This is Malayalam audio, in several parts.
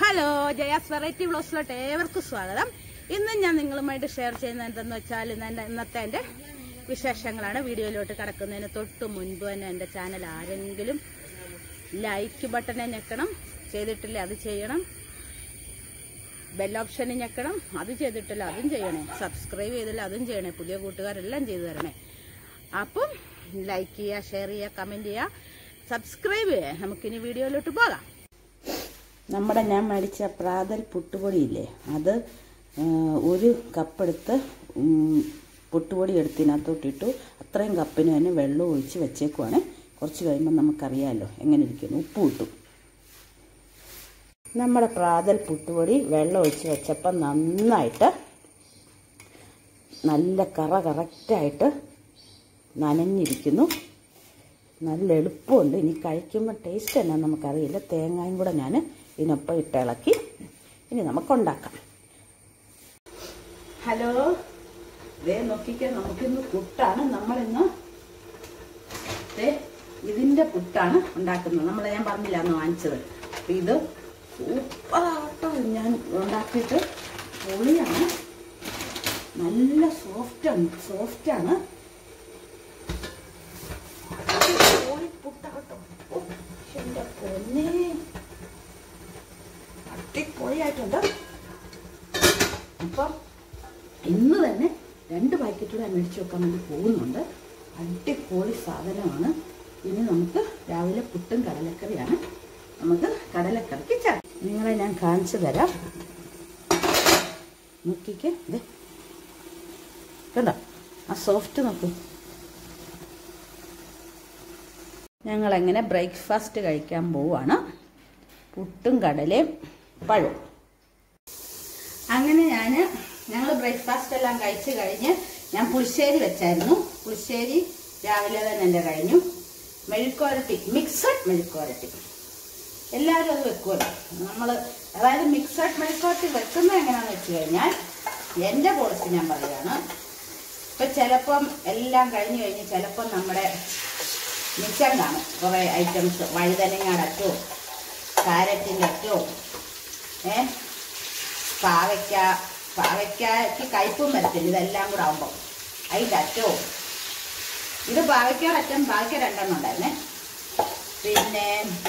ഹലോ ജയാസ് വെറൈറ്റി ബ്ലോസിലോട്ട് ഏവർക്കും സ്വാഗതം ഇന്ന് ഞാൻ നിങ്ങളുമായിട്ട് ഷെയർ ചെയ്യുന്നത് എന്തെന്ന് വെച്ചാൽ ഇന്ന് എൻ്റെ ഇന്നത്തെ എൻ്റെ വിശേഷങ്ങളാണ് വീഡിയോയിലോട്ട് കിടക്കുന്നതിന് തൊട്ട് മുൻപ് തന്നെ എൻ്റെ ചാനൽ ആരെങ്കിലും ലൈക്ക് ബട്ടനെ ഞെക്കണം ചെയ്തിട്ടില്ല അത് ചെയ്യണം ബെൽ ഓപ്ഷന് ഞെക്കണം അത് ചെയ്തിട്ടില്ല അതും ചെയ്യണേ സബ്സ്ക്രൈബ് ചെയ്തില്ല അതും ചെയ്യണേ പുതിയ കൂട്ടുകാരെല്ലാം ചെയ്തു തരണേ അപ്പം ലൈക്ക് ചെയ്യുക ഷെയർ ചെയ്യുക കമൻറ്റ് ചെയ്യുക സബ്സ്ക്രൈബ് ചെയ്യുക നമുക്കിനി വീഡിയോയിലോട്ട് പോകാം നമ്മുടെ ഞാൻ മേടിച്ച പ്രാതൽ പുട്ടുപൊടിയില്ലേ അത് ആ, ഒരു കപ്പെടുത്ത് ഉം, പുട്ടുപൊടി എടുത്തിനകത്തോട്ടിട്ടു അത്രയും കപ്പിന് തന്നെ വെള്ളം ഒഴിച്ച് വെച്ചേക്കുവാണ് കുറച്ച് കഴിയുമ്പോൾ നമുക്കറിയാമല്ലോ എങ്ങനെ ഇരിക്കുന്നു ഉപ്പ് ഇട്ടു നമ്മുടെ പ്രാതൽ പുട്ടുപൊടി വെള്ളം ഒഴിച്ച് വെച്ചപ്പോൾ നന്നായിട്ട് നല്ല കറ കറക്റ്റായിട്ട് നനഞ്ഞിരിക്കുന്നു നല്ല എളുപ്പമുണ്ട് ഇനി കഴിക്കുമ്പോൾ ടേസ്റ്റ് എന്നാ നമുക്കറിയില്ല തേങ്ങായും കൂടെ ഞാൻ ഇതിനൊപ്പം ഇട്ടിളക്കി ഇനി നമുക്കുണ്ടാക്കാം ഹലോ ദേ നോക്കിക്കേ നമുക്കിന്ന് പുട്ടാണ് നമ്മളിന്ന് ദേ ഇതിൻ്റെ പുട്ടാണ് ഉണ്ടാക്കുന്നത് നമ്മൾ ഞാൻ പറഞ്ഞില്ല അന്ന് വാങ്ങിച്ചത് അപ്പം ഇത് സൂപ്പറാട്ടോ ഞാൻ ഉണ്ടാക്കിയിട്ട് പൊളിയാണ് നല്ല സോഫ്റ്റാണ് സോഫ്റ്റാണ് കോഴിപ്പുട്ടാട്ടോ ഓ, എൻ്റെ പൊന്നേ അടിപൊളിയായിട്ടുണ്ട് അപ്പം ഇന്ന് തന്നെ രണ്ട് പാക്കറ്റൂടെ മേടിച്ച് വെക്കാൻ വേണ്ടി പോകുന്നുണ്ട് അടിപൊളി സാധനമാണ് ഇനി നമുക്ക് രാവിലെ പുട്ടും കടലക്കറിയാണ് നമുക്ക് കടലക്കറിക്ക് ചാ നിങ്ങളെ ഞാൻ കാണിച്ചു തരാം നോക്കിക്കേ ഇതേ കണ്ടോ ആ സോഫ്റ്റ് നോക്കൂ ഞങ്ങളെങ്ങനെ ബ്രേക്ക്ഫാസ്റ്റ് കഴിക്കാൻ പോവുകയാണ് പുട്ടും കടലയും പഴവും അങ്ങനെ ഞാൻ ഞങ്ങൾ ബ്രേക്ക്ഫാസ്റ്റ് എല്ലാം കഴിച്ച് കഴിഞ്ഞ് ഞാൻ പുളിശ്ശേരി വെച്ചായിരുന്നു പുളിശ്ശേരി രാവിലെ തന്നെ എൻ്റെ കഴിഞ്ഞു മെഴുക്കുവരട്ടി മിക്സഡ് മെഴുക്കുവരട്ടി എല്ലാവരും അത് വെക്കുമല്ലോ നമ്മൾ അതായത് മിക്സഡ് മെഴുക്കുവരട്ടി വെക്കുന്നത് എങ്ങനെയാണെന്ന് വെച്ച് കഴിഞ്ഞാൽ എൻ്റെ പോളിസി ഞാൻ പറയുകയാണ് ഇപ്പം ചിലപ്പം എല്ലാം കഴിഞ്ഞ് കഴിഞ്ഞ് ചിലപ്പം നമ്മുടെ മിച്ചം കാണും കുറേ ഐറ്റംസ് വഴുതനങ്ങയുടെ അറ്റവും കാരറ്റിൻ്റെ അറ്റവും ഏ പാവയ്ക്ക പാവയ്ക്കയ്ക്ക് കയ്പും വരത്തില്ല ഇതെല്ലാം കൂടെ ആകുമ്പോൾ അതിൻ്റെ അറ്റവും ഇത് പാവയ്ക്കയുടെ അറ്റം പാവയ്ക്ക രണ്ടെണ്ണം ഉണ്ടായിരുന്നേ പിന്നെ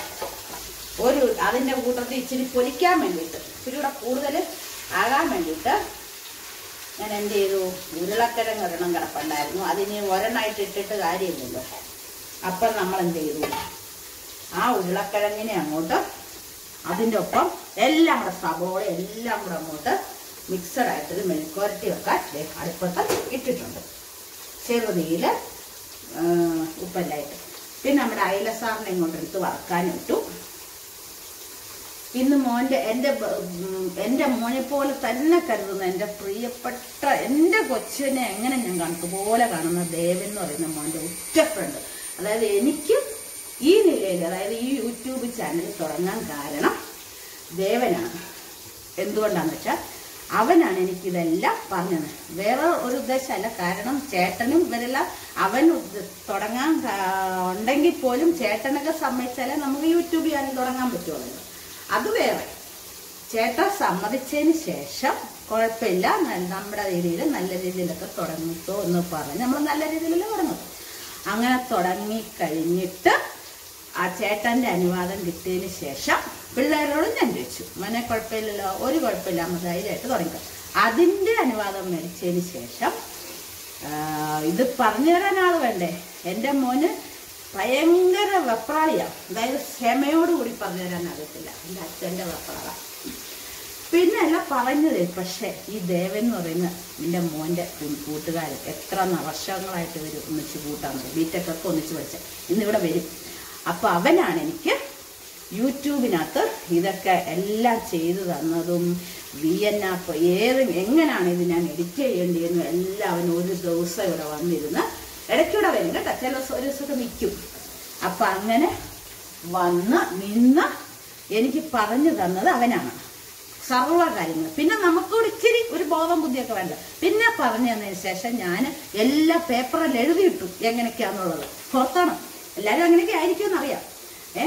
ഒരു അതിൻ്റെ കൂട്ടത്തിൽ ഇച്ചിരി പൊലിക്കാൻ വേണ്ടിയിട്ട് ഇച്ചിരി കൂടെ കൂടുതൽ ആകാൻ വേണ്ടിയിട്ട് ഞാൻ എന്ത് ചെയ്തു ഉരുളക്കിഴങ്ങ് ഒരെണ്ണം കിടപ്പുണ്ടായിരുന്നു അതിന് ഒരെണ്ണമായിട്ട് ഇട്ടിട്ട് കാര്യമില്ലല്ലോ അപ്പം നമ്മൾ എന്ത് ചെയ്തു ആ ഉരുളക്കിഴങ്ങിനെ അങ്ങോട്ട് അതിൻ്റെ ഒപ്പം എല്ലാം കൂടെ സബോള എല്ലാം കൂടെ അങ്ങോട്ട് മിക്സഡ് ആയിട്ടൊരു മെഴുക്കുവരട്ടി വെക്കാൻ ദേ അടുപ്പത്ത് ഇട്ടിട്ടുണ്ട് ചെറുതീയിൽ ഉപ്പെല്ലായിട്ട് പിന്നെ നമ്മുടെ അയലസാറിനെ ഇങ്ങോട്ട് എടുത്ത് വറക്കാനും ഇട്ടു ഇന്ന് മോൻ്റെ എൻ്റെ ബ- ഉം, എൻ്റെ മോനെ പോലെ തന്നെ കരുതുന്ന എൻ്റെ പ്രിയപ്പെട്ട എൻ്റെ കൊച്ചിനെ എങ്ങനെ ഞാൻ കാണും പോലെ കാണുന്ന ദേവൻ എന്ന് പറയുന്ന മോൻ്റെ ഉറ്റ ഫ്രണ്ട് അതായത് എനിക്ക് ഈ നിലയിൽ അതായത് ഈ യൂട്യൂബ് ചാനൽ തുടങ്ങാൻ കാരണം ദേവനാണ് എന്തുകൊണ്ടാന്ന് വെച്ചാൽ അവനാണ് എനിക്കിതെല്ലാം പറഞ്ഞത് വേറെ ഒരു ഉദ്ദേശമല്ല കാരണം ചേട്ടനും ഇവരെല്ലാം അവൻ ഉദ്ദ- തുടങ്ങാൻ കാ- ഉണ്ടെങ്കിൽ പോലും ചേട്ടനൊക്കെ സമ്മതിച്ചാലേ നമുക്ക് യൂട്യൂബ് ചാനൽ തുടങ്ങാൻ പറ്റുള്ളൂ അത് വേറെ ചേട്ടൻ സമ്മതിച്ചതിന് ശേഷം കുഴപ്പമില്ല ന- നമ്മുടെ രീതിയിൽ നല്ല രീതിയിലൊക്കെ തുടങ്ങിക്കോ എന്ന് പറഞ്ഞ് നമ്മൾ നല്ല രീതിയിലല്ലേ തുടങ്ങും അങ്ങനെ തുടങ്ങി കഴിഞ്ഞിട്ട് ആ ചേട്ടൻ്റെ അനുവാദം കിട്ടിയതിന് ശേഷം പിള്ളേരോടും ഞാൻ ചോദിച്ചു മോനെ കുഴപ്പമില്ലല്ലോ ഒരു കുഴപ്പമില്ല അമ്മ ധൈര്യമായിട്ട് തുടങ്ങിക്കോ അതിൻ്റെ അനുവാദം മേടിച്ചതിന് ശേഷം ആ, ഇത് പറഞ്ഞു തരാൻ ആൾ വേണ്ടേ എൻ്റെ മോന് ഭയങ്കര വെപ്രാളിയാണ് അതായത് ക്ഷമയോടുകൂടി പറഞ്ഞു തരാൻ അറിയത്തില്ല എൻ്റെ അച്ഛൻ്റെ വെപ്രാള പിന്നെ അല്ല പറഞ്ഞത് പക്ഷേ ഈ ദേവൻ എന്ന് പറയുന്ന എൻ്റെ മോൻ്റെ കൂട്ടുകാർ എത്ര ന- വർഷങ്ങളായിട്ട് ഇവർ ഒന്നിച്ച് കൂട്ടാൻ പറ്റും ബീറ്റക്കൊക്കെ ഒന്നിച്ച് പഠിച്ച ഇന്നിവിടെ വരും അപ്പോൾ അവനാണ് എനിക്ക് യൂട്യൂബിനകത്ത് ഇതൊക്കെ എല്ലാം ചെയ്തു തന്നതും വി എൻ ആപ്പ് ഏത് എങ്ങനെയാണ് ഇത് ഞാൻ എഡിറ്റ് ചെയ്യേണ്ടതെന്നും എല്ലാം അവൻ ഒരു ദിവസം ഇവിടെ വന്നിരുന്ന് ഇടയ്ക്കൂടെ വരും കേട്ടോ ചില ദിവസം ഒരു ദിവസമൊക്കെ നിൽക്കും അപ്പം അങ്ങനെ വന്ന് നിന്ന് എനിക്ക് പറഞ്ഞു തന്നത് അവനാണ് സർവ്വ കാര്യങ്ങൾ പിന്നെ നമുക്കൂടെ ഇച്ചിരി ഒരു ബോധം ബുദ്ധിയൊക്കെ വേണ്ട പിന്നെ പറഞ്ഞു തന്നതിന് ശേഷം ഞാൻ എല്ലാ പേപ്പറിൽ എഴുതിയിട്ടു എങ്ങനെയൊക്കെയാന്നുള്ളത് ഓർത്തണം എല്ലാവരും അങ്ങനെയൊക്കെ ആയിരിക്കുമെന്ന് അറിയാം ഏ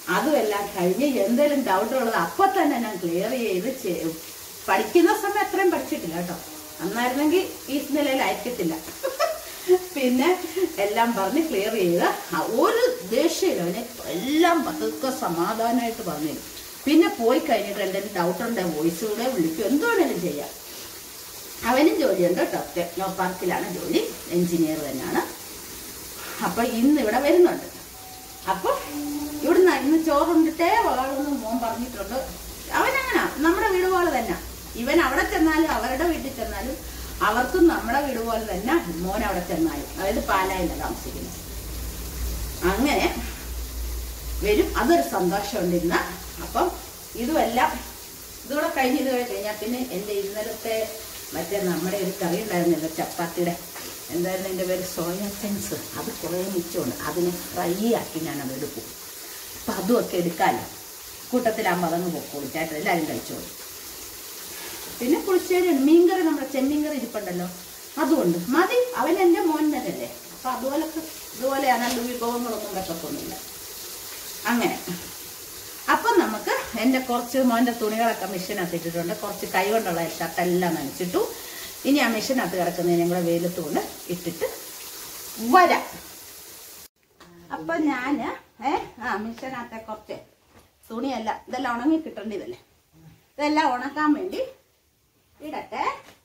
അതും എല്ലാം കഴിഞ്ഞ് എന്തെങ്കിലും ഡൗട്ട് ഉള്ളത് അപ്പൊ തന്നെ ഞാൻ ക്ലിയർ ചെയ്ത് ചെ- പഠിക്കുന്ന സമയം അത്രയും പഠിച്ചിട്ടില്ല കേട്ടോ അന്നായിരുന്നെങ്കിൽ ഈ നിലയിൽ അയക്കത്തില്ല പിന്നെ എല്ലാം പറഞ്ഞ് ക്ലിയർ ചെയ്ത് ആ ഒരു ദേഷ്യമില്ല അവന് എല്ലാം പതുക്കെ സമാധാനമായിട്ട് പറഞ്ഞു തരും. പിന്നെ പോയി കഴിഞ്ഞിട്ട് എന്തെങ്കിലും ഡൗട്ട് ഉണ്ടെങ്കിൽ വോയിസിലൂടെ വിളിക്കും എന്ത് വേണേലും ചെയ്യാം അവനും ജോലിയുണ്ട് കേട്ടോ ടെക്നോ പാർക്കിലാണ് ജോലി എഞ്ചിനീയർ തന്നെയാണ് അപ്പൊ ഇന്ന് ഇവിടെ വരുന്നുണ്ട് അപ്പൊ ഇവിടുന്ന് ഇന്ന് ചോറുണ്ടിട്ടേ വളർന്ന് മോൻ പറഞ്ഞിട്ടുണ്ട് അവനങ്ങനെ നമ്മുടെ വീട് പോലെ തന്നെ ഇവൻ അവിടെ ചെന്നാലും അവരുടെ വീട്ടിൽ ചെന്നാലും അവർക്കും നമ്മുടെ വീട് പോലെ തന്നെ മോൻ അവിടെ ചെന്നാലും അതായത് പാലായില്ല താമസിക്കുന്നത് അങ്ങനെ വരും അതൊരു സന്തോഷമുണ്ട് ഇന്ന് അപ്പം ഇതുമെല്ലാം ഇതുകൂടെ കഴിഞ്ഞ് ഇത് കഴിഞ്ഞാൽ പിന്നെ എൻ്റെ ഇന്നലത്തെ മറ്റേ നമ്മുടെ ഒരു കറി ഉണ്ടായിരുന്നല്ലോ ചപ്പാത്തിയുടെ എന്തായിരുന്നു എൻ്റെ പേര് സോയ ചങ്ക്സ് അത് കുറേ മിച്ചമുണ്ട് അതിനെ ഫ്രൈ ആക്കി ഞാനത് എടുക്കും അപ്പം അതുമൊക്കെ എടുക്കാമല്ലോ കൂട്ടത്തിലാകുമ്പോൾ അതങ്ങ് പൊക്കോളൂ ചേട്ടൻ എല്ലാവരും കഴിച്ചോളൂ പിന്നെ പുളിശ്ശേരിയുണ്ട് മീൻകറി നമ്മുടെ ചെമ്മീൻകറി ഇരിപ്പുണ്ടല്ലോ അതുകൊണ്ട് മതി അവൻ എൻ്റെ മോൻ തന്നെയല്ലേ അപ്പം അതുപോലൊക്കെ ഇതുപോലെയാണ് അല്ല വിഭവങ്ങളൊന്നും വെക്കത്തൊന്നുമില്ല അങ്ങനെ അപ്പം നമുക്ക് എൻ്റെ കുറച്ച് മോൻ്റെ തുണികളൊക്കെ മെഷീനകത്ത് ഇട്ടിട്ടുണ്ട് കുറച്ച് കൈ കൊണ്ടുള്ള ഷർട്ടെല്ലാം നനച്ചിട്ടു ഇനി ആ മെഷീനകത്ത് കിടക്കുന്നതിനും കൂടെ വെയിലത്ത് കൊണ്ട് ഇട്ടിട്ട് വരാം അപ്പൊ ഞാന് ഏ ആ മെഷീനകത്തെ കുറച്ച് തുണിയല്ല ഇതെല്ലാം ഉണങ്ങി കിട്ടേണ്ടതല്ലേ ഇതെല്ലാം ഉണക്കാൻ വേണ്ടി ഇടട്ടെ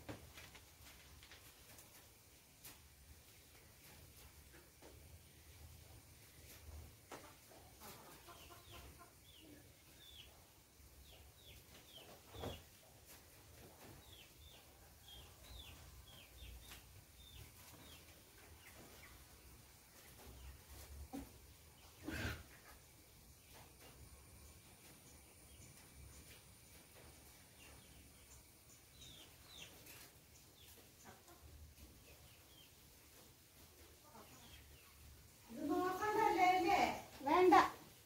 വേണ്ട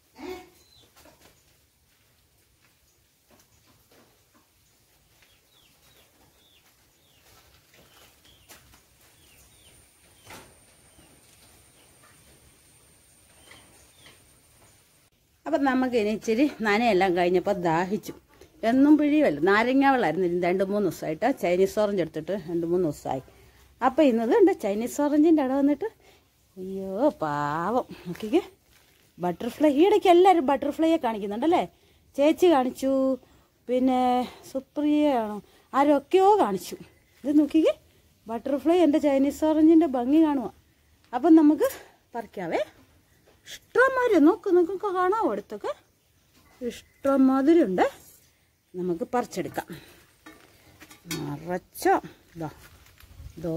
അപ്പം നമുക്ക് ഇനി ഇച്ചിരി നനയെല്ലാം കഴിഞ്ഞപ്പോൾ ദാഹിച്ചു എന്നും പിഴിയുമല്ലോ നാരങ്ങ വെള്ളമായിരുന്നു ഇനി രണ്ട് മൂന്ന് ദിവസമായിട്ട് ചൈനീസ് ഓറഞ്ച് എടുത്തിട്ട് രണ്ട് മൂന്ന് ദിവസമായി അപ്പം ഇന്നത് ഉണ്ട് ചൈനീസ് ഓറഞ്ചിൻ്റെ ഇട വന്നിട്ട് അയ്യോ പാവം നോക്കിക്കേ ബട്ടർഫ്ലൈ ഈയിടയ്ക്ക് എല്ലാവരും ബട്ടർഫ്ലൈയെ കാണിക്കുന്നുണ്ടല്ലേ ചേച്ചി കാണിച്ചു പിന്നെ സുപ്രിയയാണോ ആരൊക്കെയോ കാണിച്ചു ഇത് നോക്കിക്കേ ബട്ടർഫ്ലൈ എൻ്റെ ചൈനീസ് ഓറഞ്ചിൻ്റെ ഭംഗി കാണുക അപ്പം നമുക്ക് പറിക്കാവേ ഇഷ്ടംമാതിരി നോക്ക് നിങ്ങൾക്ക് കാണാമോ അടുത്തൊക്കെ ഇഷ്ടംമാതിരി ഉണ്ട് നമുക്ക് പറിച്ചെടുക്കാം നിറച്ചോ ഇതോ ഇതോ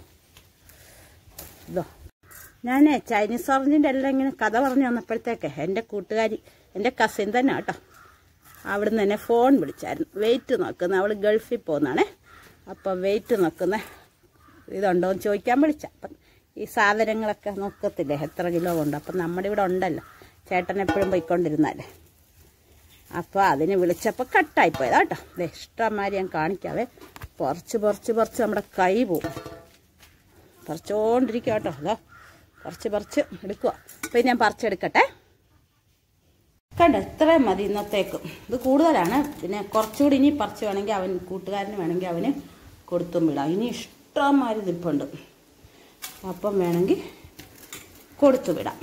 ഇതോ ഞാൻ ചൈനീസ് ഓറഞ്ചിൻ്റെ എല്ലാം ഇങ്ങനെ കഥ പറഞ്ഞു വന്നപ്പോഴത്തേക്ക് എൻ്റെ കൂട്ടുകാരി എൻ്റെ കസിൻ തന്നെ കേട്ടോ അവിടുന്ന് തന്നെ ഫോൺ വിളിച്ചായിരുന്നു വെയിറ്റ് നോക്കുന്ന അവൾ ഗൾഫിൽ പോകുന്നതാണേ അപ്പം വെയിറ്റ് നോക്കുന്ന ഇതുണ്ടോ എന്ന് ചോദിക്കാൻ വിളിച്ച അപ്പം ഈ സാധനങ്ങളൊക്കെ നോക്കത്തില്ലേ എത്ര കിലോ ഉണ്ട് അപ്പം നമ്മുടെ ഇവിടെ ഉണ്ടല്ലോ ചേട്ടൻ എപ്പോഴും പോയിക്കൊണ്ടിരുന്നല്ലേ അപ്പോൾ അതിന് വിളിച്ചപ്പോൾ കട്ടായിപ്പോയതാ കേട്ടോ ദേ ഇഷ്ടംമാതിരി ഞാൻ കാണിക്കാവേ പറിച്ച് പറിച്ച് പറിച്ച് നമ്മുടെ കൈ പോവും പറിച്ചോണ്ടിരിക്കുക കേട്ടോ അതോ പറിച്ച് പറിച്ച് എടുക്കുക അപ്പം ഞാൻ പറിച്ചെടുക്കട്ടെ കണ്ടോ ഇത്രയും മതി ഇന്നത്തേക്ക് ഇത് കൂടുതലാണ് പിന്നെ കുറച്ചുകൂടി ഇനി പറിച്ച് വേണമെങ്കിൽ അവൻ കൂട്ടുകാരന് വേണമെങ്കിൽ അവന് കൊടുത്തും വിടാം ഇനി ഇഷ്ടംമാതിരി നിൽപ്പുണ്ട് അപ്പം വേണമെങ്കിൽ കൊടുത്തു വിടാം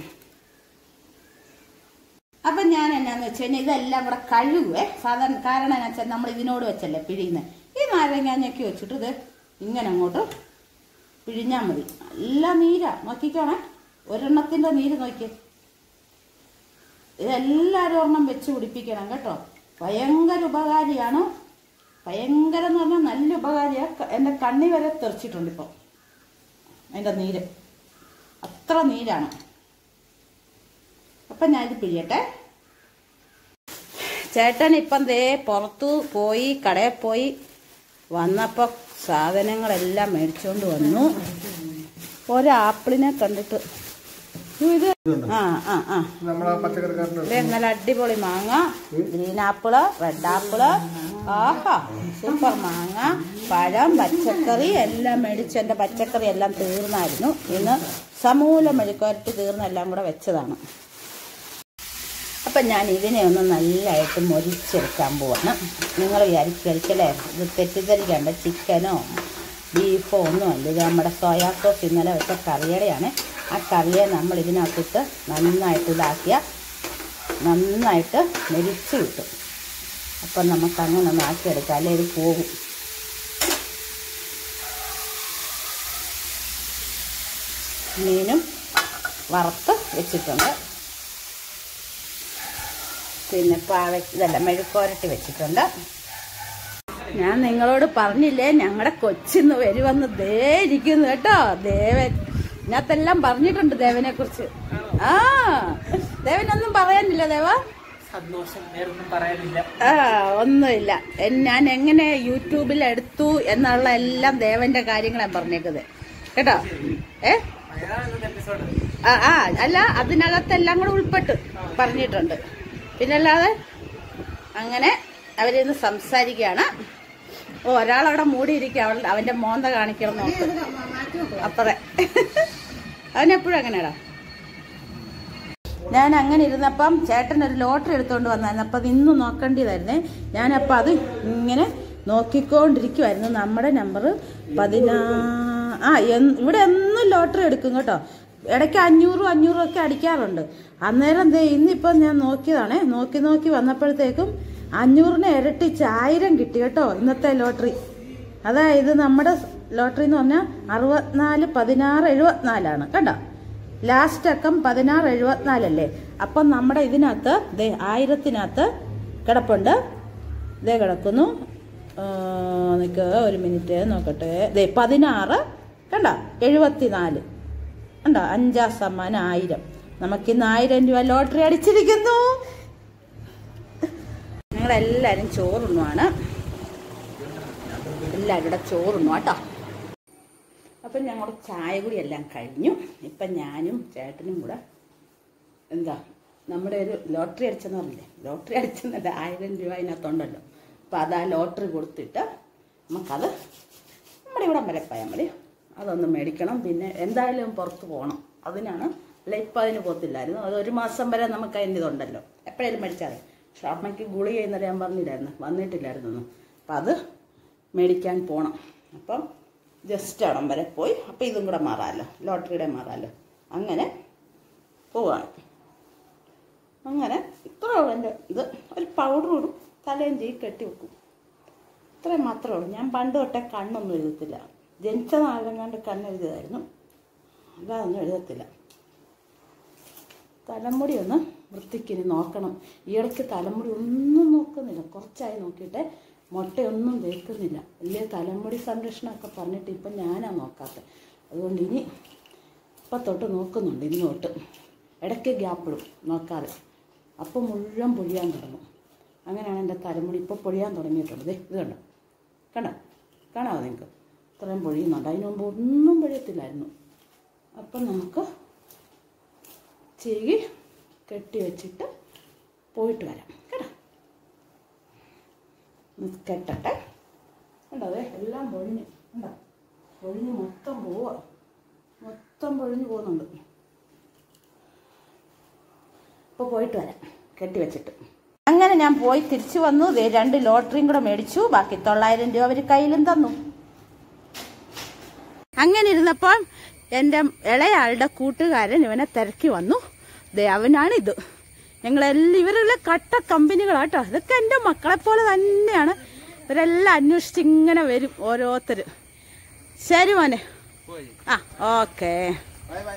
അപ്പം ഞാൻ എന്നാന്ന് വെച്ച് കഴിഞ്ഞാൽ ഇതെല്ലാം കൂടെ കഴുകുവേ സാധാരണ കാരണം എന്നാ വെച്ചാൽ നമ്മൾ ഇതിനോട് വെച്ചല്ലേ പിഴിയുന്നത് ഈ നാരങ്ങ ഞെക്കി വെച്ചിട്ട് ഇത് ഇങ്ങനെ അങ്ങോട്ട് പിഴിഞ്ഞാൽ മതി നല്ല നീരാ നോക്കിക്കോണേ ഒരെണ്ണത്തിൻ്റെ നീര് നോക്കി ഇതെല്ലാവരും ഒരെണ്ണം വെച്ച് പിടിപ്പിക്കണം കേട്ടോ ഭയങ്കര ഉപകാരിയാണ് ഭയങ്കര എന്ന് പറഞ്ഞാൽ നല്ല ഉപകാരിയാണ് എൻ്റെ കണ്ണി വരെ തെറിച്ചിട്ടുണ്ട് ഇപ്പോൾ അതിൻ്റെ നീര് അത്ര നീരാണ് അപ്പം ഞാനിത് പിഴിയട്ടെ ചേട്ടൻ ഇപ്പം ദേ പുറത്തു പോയി കടയിൽ പോയി വന്നപ്പോൾ സാധനങ്ങളെല്ലാം മേടിച്ചുകൊണ്ട് വന്നു ഒരാപ്പിളിനെ കണ്ടിട്ട് അയ്യോ, ഇത് ആ ആ ആ നമ്മളെ പച്ചക്കറിക്കാരനുണ്ട് ദേ നല്ല അടിപൊളി മാങ്ങ ഗ്രീൻ ആപ്പിള് റെഡ് ആപ്പിള് ആഹാ സൂപ്പർ മാങ്ങ പഴം പച്ചക്കറി എല്ലാം മേടിച്ച് എൻ്റെ പച്ചക്കറി എല്ലാം തീർന്നായിരുന്നു ഇന്ന് സമൂല മെഴുക്കുവരട്ടി തീർന്നെല്ലാം കൂടെ വെച്ചതാണ് അപ്പം ഞാൻ ഇതിനെ ഒന്ന് നല്ലതായിട്ട് മൊരിച്ചെടുക്കാൻ പോവാണ് നിങ്ങൾ വിചാരിക്കല്ലേ ഇത് തെറ്റിദ്ധരിക്കണ്ട ചിക്കനോ ബീഫോ ഒന്നും അല്ല ഇത് നമ്മുടെ സോയാ സോസ് ഇന്നലെ വെച്ച കറിയുടെയാണ് ആ കറിയെ നമ്മൾ ഇതിനകത്തിട്ട് നന്നായിട്ട് ഇതാക്കിയ നന്നായിട്ട് മെരിച്ച് കിട്ടും അപ്പം നമുക്ക് അങ്ങനെ ഒന്ന് ആക്കിയെടുക്കാം അല്ലേ ഇത് പോകും മീനും വറുത്ത് വെച്ചിട്ടുണ്ട് പിന്നെ പാവ ഇതല്ല മെഴുക്കോരട്ടി വെച്ചിട്ടുണ്ട് ഞാൻ നിങ്ങളോട് പറഞ്ഞില്ലേ ഞങ്ങളുടെ കൊച്ചിന്ന് വരുവന്ന് ദേ ഇരിക്കുന്നു കേട്ടോ ദേവൻ ഇതിനകത്തെല്ലാം പറഞ്ഞിട്ടുണ്ട് ദേവനെ കുറിച്ച് ആ ദേവനൊന്നും പറയാനില്ല ദേവ സന്തോഷം വേറൊന്നും പറയാനില്ല ആ ഒന്നുമില്ല എൻ- ഞാൻ എങ്ങനെ യൂട്യൂബിൽ എടുത്തു എന്നുള്ള എല്ലാം ദേവന്റെ കാര്യങ്ങളാണ് പറഞ്ഞേക്കുന്നത് കേട്ടോ ഏ മലയാളം എപ്പിസോഡ് ആ ആ അല്ല അതിനകത്തെല്ലാം കൂടെ ഉൾപ്പെട്ട് പറഞ്ഞിട്ടുണ്ട് പിന്നെ അല്ലാതെ അങ്ങനെ അവരിന്ന് സംസാരിക്കുകയാണ് ഓ ഒരാളവിടെ മൂടിയിരിക്കുക അവൾ അവന്റെ മോന്ത കാണിക്കണം നോക്ക് അത്രേ അവനെപ്പോഴും അങ്ങനെയാടാ ഞാൻ അങ്ങനെ ഇരുന്നപ്പം ചേട്ടൻ ഒരു ലോട്ടറി എടുത്തുകൊണ്ട് വന്നായിരുന്നു അപ്പം അത് ഇന്ന് നോക്കേണ്ടതായിരുന്നേ ഞാനപ്പം അത് ഇങ്ങനെ നോക്കിക്കൊണ്ടിരിക്കുമായിരുന്നു നമ്മുടെ നമ്പർ പതിനാ ആ എന്ന് ഇവിടെ എന്നും ലോട്ടറി എടുക്കും കേട്ടോ ഇടയ്ക്ക് അഞ്ഞൂറും അഞ്ഞൂറും ഒക്കെ അടിക്കാറുണ്ട് അന്നേരം ദേ ഇന്നിപ്പം ഞാൻ നോക്കിയതാണേ നോക്കി നോക്കി വന്നപ്പോഴത്തേക്കും അഞ്ഞൂറിന് ഇരട്ടിച്ച് ആയിരം കിട്ടി കേട്ടോ ഇന്നത്തെ ലോട്ടറി അതായത് നമ്മുടെ ലോട്ടറി എന്ന് പറഞ്ഞാൽ അറുപത്തിനാല് പതിനാറ് എഴുപത്തിനാലാണ് കണ്ടോ ലാസ്റ്റ് അക്കം പതിനാറ് എഴുപത്തിനാലല്ലേ അപ്പം നമ്മുടെ ഇതിനകത്ത് ദേ ആയിരത്തിനകത്ത് കിടപ്പുണ്ട് ദേ കിടക്കുന്നു നിൽക്കുക ഒരു മിനിറ്റ് നോക്കട്ടെ ദേ പതിനാറ് കണ്ട എഴുപത്തിനാല് കണ്ടോ അഞ്ചാം സമ്മാനം ആയിരം നമുക്കിന്ന് ആയിരം രൂപ ലോട്ടറി അടിച്ചിരിക്കുന്നു ഞങ്ങളെല്ലാവരും ചോറുണ്ണുവാണ് എല്ലാവരും ഇവിടെ ചോറുണ്ണു കേട്ടോ അപ്പം ഞങ്ങളുടെ ചായ കൂടി എല്ലാം കഴിഞ്ഞു ഇപ്പം ഞാനും ചേട്ടനും കൂടെ എന്താ നമ്മുടെ ഒരു ലോട്ടറി അടിച്ചെന്ന് പറഞ്ഞില്ലേ ലോട്ടറി അടിച്ചെന്നത് ആയിരം രൂപ അതിനകത്തുണ്ടല്ലോ അപ്പം അത് ആ ലോട്ടറി കൊടുത്തിട്ട് നമുക്കത് നമ്മുടെ ഇവിടം വരെ പോയാൽ മതി അതൊന്ന് മേടിക്കണം പിന്നെ എന്തായാലും പുറത്ത് പോകണം അതിനാണ് അല്ല ഇപ്പം അതിന് പോകത്തില്ലായിരുന്നു അത് ഒരു മാസം വരെ നമുക്ക് അതിൻ്റെ ഇതുണ്ടല്ലോ എപ്പോഴേലും മേടിച്ചാൽ മതി പക്ഷെ അമ്മയ്ക്ക് ഗുളിക ഇന്നലെ ഞാൻ പറഞ്ഞില്ലായിരുന്നു വന്നിട്ടില്ലായിരുന്നു ഒന്നും അപ്പം അത് മേടിക്കാൻ പോകണം അപ്പം ജസ്റ്റ് അവിടം വരെ പോയി അപ്പം ഇതും കൂടെ മാറാമല്ലോ ലോട്ടറിയുടെ മാറാമല്ലോ അങ്ങനെ പോവാണ് അങ്ങനെ ഇത്ര ഉള്ളൂ എൻ്റെ ഇത് ഒരു പൗഡർ ഇടും തലയും ചെയ്യും കെട്ടി വെക്കും ഇത്രയും മാത്രമേ ഉള്ളൂ ഞാൻ പണ്ട് തൊട്ടേ കണ്ണൊന്നും എഴുതത്തില്ല ജനിച്ച നാളെല്ലാം കണ്ട് കണ്ണെഴുതിയതായിരുന്നു അല്ലാതൊന്നും എഴുതത്തില്ല തലമുടി ഒന്ന് വൃത്തിക്കിനി നോക്കണം ഈ ഇടയ്ക്ക് തലമുടി ഒന്നും നോക്കുന്നില്ല കുറച്ചായി നോക്കിയിട്ട് മുട്ടയൊന്നും തേക്കുന്നില്ല വലിയ തലമുടി സംരക്ഷണമൊക്കെ പറഞ്ഞിട്ട് ഇപ്പം ഞാനാണ് നോക്കാത്തത് അതുകൊണ്ട് ഇനി ഇപ്പം തൊട്ട് നോക്കുന്നുണ്ട് ഇന്ന് തൊട്ട് ഇടയ്ക്ക് ഗ്യാപ്പിടും നോക്കാതെ അപ്പം മുഴുവൻ പൊഴിയാൻ തുടങ്ങും അങ്ങനെയാണ് എൻ്റെ തലമുടി ഇപ്പോൾ പൊഴിയാൻ തുടങ്ങിയിട്ടുണ്ട് ദേ ഇത് കണ്ടോ കണ്ടോ കാണാമോ നിങ്ങൾക്ക് ഇത്രയും പൊഴിയുന്നുണ്ട് അതിന് മുമ്പ് ഒന്നും പൊഴിയത്തില്ലായിരുന്നു അപ്പം നമുക്ക് ചെയ്യി കെട്ടി വെച്ചിട്ട് പോയിട്ട് വരാം കേട്ടോ ഒന്ന് കെട്ടട്ടെ കണ്ടോ അതെ എല്ലാം പൊഴിഞ്ഞ് കണ്ടോ പൊഴിഞ്ഞ് മൊത്തം പോവാ മൊത്തം പൊഴിഞ്ഞ് പോകുന്നുണ്ട് ഇപ്പോൾ പോയിട്ട് വരാം കെട്ടി വെച്ചിട്ട് അങ്ങനെ ഞാൻ പോയി തിരിച്ചു വന്നു ദേ രണ്ട് ലോട്ടറിയും കൂടെ മേടിച്ചു ബാക്കി തൊള്ളായിരം രൂപ അവർ കയ്യിലും തന്നു അങ്ങനെ ഇരുന്നപ്പോൾ എൻ്റെ ഇളയാളുടെ കൂട്ടുകാരൻ ഇവനെ തിരക്കി വന്നു ദേ അവനാണ് ഇത് ഞങ്ങളെല്ലാം ഇവരെല്ലാം കട്ട കമ്പനികളാട്ടോ ഇതൊക്കെ എൻ്റെ മക്കളെ പോലെ തന്നെയാണ് ഇവരെല്ലാം അന്വേഷിച്ച് ഇങ്ങനെ വരും ഓരോരുത്തർ ശരി മോനെ ആ ഓക്കേ ബൈ ബൈ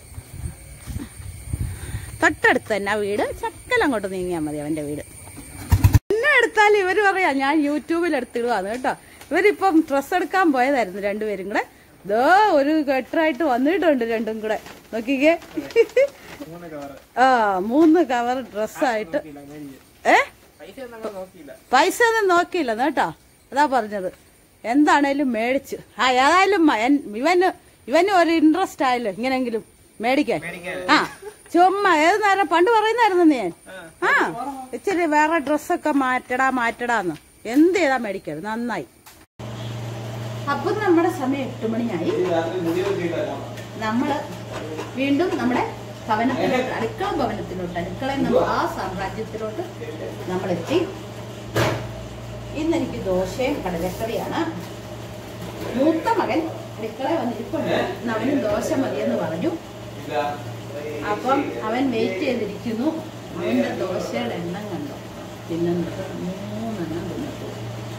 തൊട്ടടുത്ത് തന്നെ ആ വീട് ചക്കൽ അങ്ങോട്ട് നീങ്ങിയാൽ മതി അവന്റെ വീട് എന്നെ എടുത്താൽ ഇവർ പറയാ ഞാൻ യൂട്യൂബിൽ എടുത്തിടുവാന്ന് കേട്ടോ ഇവരിപ്പം ഡ്രസ്സ് എടുക്കാൻ പോയതായിരുന്നു രണ്ടുപേരും കൂടെ ഇതോ ഒരു കെട്ടറായിട്ട് വന്നിട്ടുണ്ട് രണ്ടും കൂടെ നോക്കിക്കേ മൂന്ന് കവർ ആ മൂന്ന് കവർ ഡ്രസ്സായിട്ട് ഏ പൈസ ഒന്നും നോക്കിയില്ല പൈസ ഒന്നും നോക്കിയില്ല കേട്ടോ അതാ പറഞ്ഞത് എന്താണേലും മേടിച്ച് ആ ഏതായാലും മ- എൻ- ഇവന് ഇവന് ഒരു ഇൻട്രസ്റ്റ് ആയല്ലോ ഇങ്ങനെങ്കിലും മേടിക്കാൻ ആ ചുമ്മാ ഏത് നേരം പണ്ട് പറയുന്നായിരുന്നു നീ ആ ഇച്ചിരി വേറെ ഡ്രസ്സൊക്കെ മാറ്റടാ മാറ്റടാന്ന് എന്ത് ചെയ്താ മേടിക്കരുത് നന്നായി അപ്പൊ നമ്മുടെ സമയം എട്ട് മണിയായി നമ്മള് വീണ്ടും നമ്മുടെ ഭവനത്തിലോട്ട് അടുക്കള ഭവനത്തിലോട്ട് അടുക്കളയിൽ നിന്ന് ആ സാമ്രാജ്യത്തിലോട്ട് നമ്മളെത്തി ഇന്ന് എനിക്ക് ദോശയും കടലക്കറിയാണ് മൂത്ത മകൻ അടുക്കള വന്നിരിപ്പുണ്ട് ഇന്ന് അവന് ദോശ മതിയെന്ന് പറഞ്ഞു അപ്പം അവൻ വെയിറ്റ് ചെയ്തിരിക്കുന്നു അവന്റെ ദോശയുടെ എണ്ണം കണ്ടോ തിന്നുന്നത് മൂന്നെണ്ണം തിന്നിട്ടു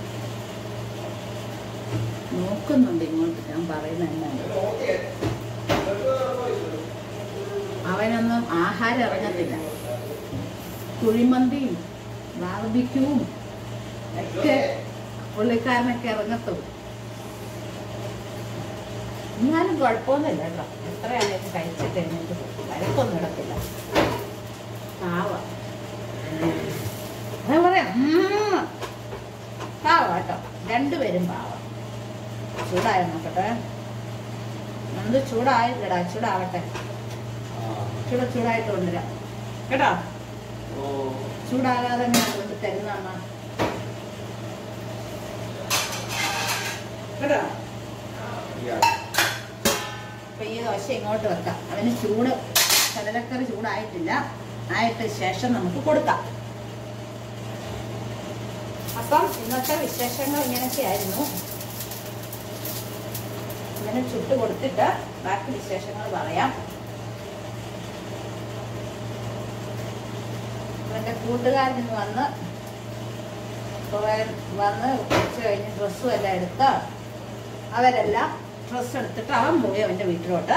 നോക്കുന്നുണ്ട് ഇങ്ങോട്ട് ഞാൻ പറയുന്ന എന്നാണ് അവനൊന്നും ആഹാരം ഇറങ്ങത്തില്ല കുഴിമന്തിയും ബാർബിക്യൂവും ഒക്കെ പുള്ളിക്കാരനൊക്കെ ഇറങ്ങത്തുള്ളൂ എന്നാലും കുഴപ്പമൊന്നുമില്ല കേട്ടോ എത്രയാണെങ്കിലും കഴിച്ചിട്ട് കഴിഞ്ഞിട്ട് വരക്കൊന്നും ഇടത്തില്ല പാവ ഞാൻ പറയാം ഉം. പാവ കേട്ടോ രണ്ടുപേരും പാവ ചൂടായോ നോക്കട്ടെ എന്ത് ചൂടായില്ലടാ ചൂടാവട്ടെ ചൂട ചൂടായിട്ട് കൊണ്ടുവരാം കേട്ടോ ചൂടാകാതെ ഞാൻ കൊണ്ട് തരുന്ന അമ്മ കേട്ടോ അപ്പൊ ഈ ദോശ ഇങ്ങോട്ട് വെക്കാം അവന് ചൂട് കടലക്കറി ചൂടായിട്ടില്ല ആയിട്ട് ശേഷം നമുക്ക് കൊടുക്കാം അപ്പം ഇന്നത്തെ വിശേഷങ്ങൾ ഇങ്ങനെയൊക്കെ ആയിരുന്നു ഇങ്ങനെ ചുട്ട് കൊടുത്തിട്ട് ബാക്കി വിശേഷങ്ങൾ പറയാം എൻ്റെ കൂട്ടുകാരൻ ഇന്ന് വന്ന് കുറെ വന്ന് ഉച്ച കഴിഞ്ഞ് ഡ്രസ്സും എല്ലാം എടുത്ത് അവരെല്ലാം ഡ്രസ്സ് എടുത്തിട്ട് അവൻ പോയി അവൻ്റെ വീട്ടിലോട്ട്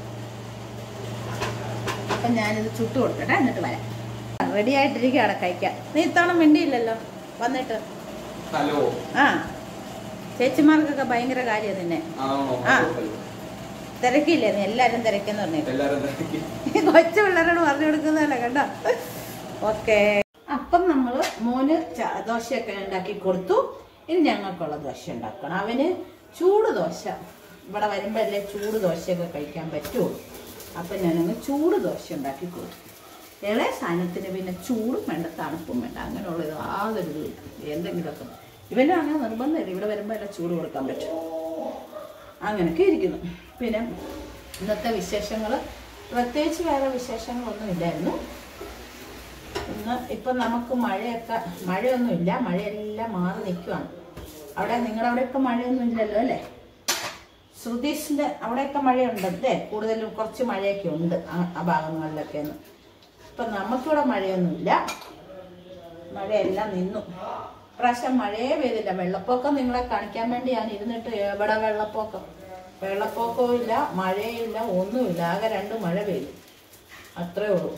അപ്പം ഞാനിത് ചുട്ട് കൊടുക്കട്ടെ എന്നിട്ട് വരാം റെഡി ആയിട്ടിരിക്കുകയാണ് കഴിക്കാൻ നീ ഇത്തവണ മിണ്ടിയില്ലല്ലോ വന്നിട്ട് ഹലോ ആ ചേച്ചിമാർക്കൊക്കെ ഭയങ്കര കാര്യം തന്നെ ആണോ ആ. തിരക്കില്ലേ നീ എല്ലാവരും തിരക്കെന്ന് പറഞ്ഞേ എല്ലാരും തിരക്കി. കൊച്ചു പിള്ളേരോട് പറഞ്ഞു കൊടുക്കുന്നതല്ല കണ്ടോ ഓക്കെ അപ്പം നമ്മൾ മോന് ച- ദോശയൊക്കെ ഉണ്ടാക്കി കൊടുത്തു ഇനി ഞങ്ങൾക്കുള്ള ദോശ ഉണ്ടാക്കണം അവന് ചൂട് ദോശ ഇവിടെ വരുമ്പോഴല്ലേ ചൂട് ദോശയൊക്കെ കഴിക്കാൻ പറ്റുള്ളൂ അപ്പം ഞാനങ്ങ് ചൂട് ദോശ ഉണ്ടാക്കി കൊടുത്തു ഇളയ സാധനത്തിന് പിന്നെ ചൂടും വേണ്ട തണുപ്പും വേണ്ട അങ്ങനെയുള്ള യാതൊരു ഇതുമില്ല എന്തെങ്കിലുമൊക്കെ ഇവനും അങ്ങനെ നിർബന്ധമില്ല ഇവിടെ വരുമ്പോൾ എല്ലാം ചൂട് കൊടുക്കാൻ പറ്റും അങ്ങനെയൊക്കെ ഇരിക്കുന്നു പിന്നെ ഇന്നത്തെ വിശേഷങ്ങൾ പ്രത്യേകിച്ച് വേറെ വിശേഷങ്ങളൊന്നും ഇല്ലായിരുന്നു ഇന്ന് ഇപ്പം നമുക്ക് മഴയൊക്കെ മഴയൊന്നുമില്ല മഴയെല്ലാം മാറി നിൽക്കുവാണ് അവിടെ നിങ്ങളുടെ അവിടെയൊക്കെ മഴയൊന്നും ഇല്ലല്ലോ അല്ലേ ശ്രുതീഷിൻ്റെ അവിടെയൊക്കെ മഴയുണ്ട് അല്ലേ കൂടുതലും കുറച്ച് മഴയൊക്കെ ഉണ്ട് ആ- ആ ഭാഗങ്ങളിലൊക്കെ ഒന്ന് ഇപ്പം നമുക്കിവിടെ മഴയൊന്നുമില്ല മഴയെല്ലാം നിന്നു പ്രാവശ്യം മഴയേ പെയ്തില്ല വെള്ളപ്പൊക്കം നിങ്ങളെ കാണിക്കാൻ വേണ്ടി ഞാൻ ഇരുന്നിട്ട് എവിടെ വെള്ളപ്പൊക്കം വെള്ളപ്പൊക്കവും ഇല്ല മഴയില്ല ഒന്നുമില്ല ആകെ രണ്ട് മഴ പെയ്തു അത്രേ ഉള്ളൂ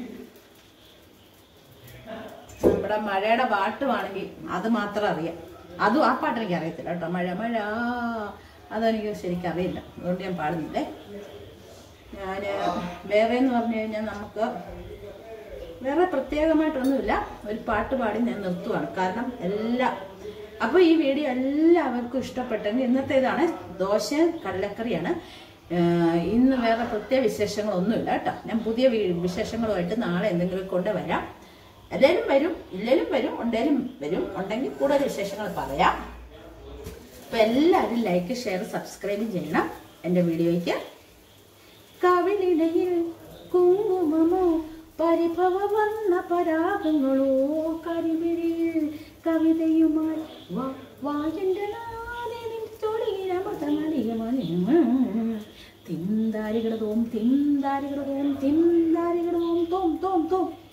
നമ്മുടെ മഴയുടെ പാട്ടുവാണെങ്കിൽ അത് മാത്രം അറിയാം അതും ആ പാട്ട് എനിക്ക് അറിയത്തില്ല കേട്ടോ മഴ മഴ അതെനിക്ക് ശരിക്കും അറിയില്ല അതുകൊണ്ട് ഞാൻ പാടുന്നില്ലേ ഞാൻ വേറെ എന്ന് പറഞ്ഞു കഴിഞ്ഞാൽ നമുക്ക് വേറെ പ്രത്യേകമായിട്ടൊന്നുമില്ല ഒരു പാട്ട് പാടി ഞാൻ നിർത്തുവാണ് കാരണം എല്ലാ അപ്പോൾ ഈ വീഡിയോ എല്ലാവർക്കും ഇഷ്ടപ്പെട്ടെങ്കിൽ ഇന്നത്തെ ഇതാണ് ദോശ കടലക്കറിയാണ് ഏഹ് ഇന്ന് വേറെ പ്രത്യേക വിശേഷങ്ങളൊന്നുമില്ല കേട്ടോ ഞാൻ പുതിയ വീ- വിശേഷങ്ങളുമായിട്ട് നാളെ എന്തെങ്കിലും കൊണ്ടുവരാം എല്ലാവരും വരും ഇല്ലേലും വരും ഉണ്ടേലും വരും ഉണ്ടെങ്കിൽ കൂടുതൽ വിശേഷങ്ങൾ പറയാം അപ്പം എല്ലാവരും ലൈക്ക് ഷെയർ സബ്സ്ക്രൈബ് ചെയ്യണം എൻ്റെ വീഡിയോയ്ക്ക് കവിളിടയിൽ കുങ്കുമമോ പരിഭവ വന്ന പരാഗങ്ങളോ കരിമിഴിയിൽ കവിതയുമായി വാ വായന്റെ തിന്താരികിടതോം തിന്താരികിടതോം തിന്താരികിടതോം തോം തോം തോം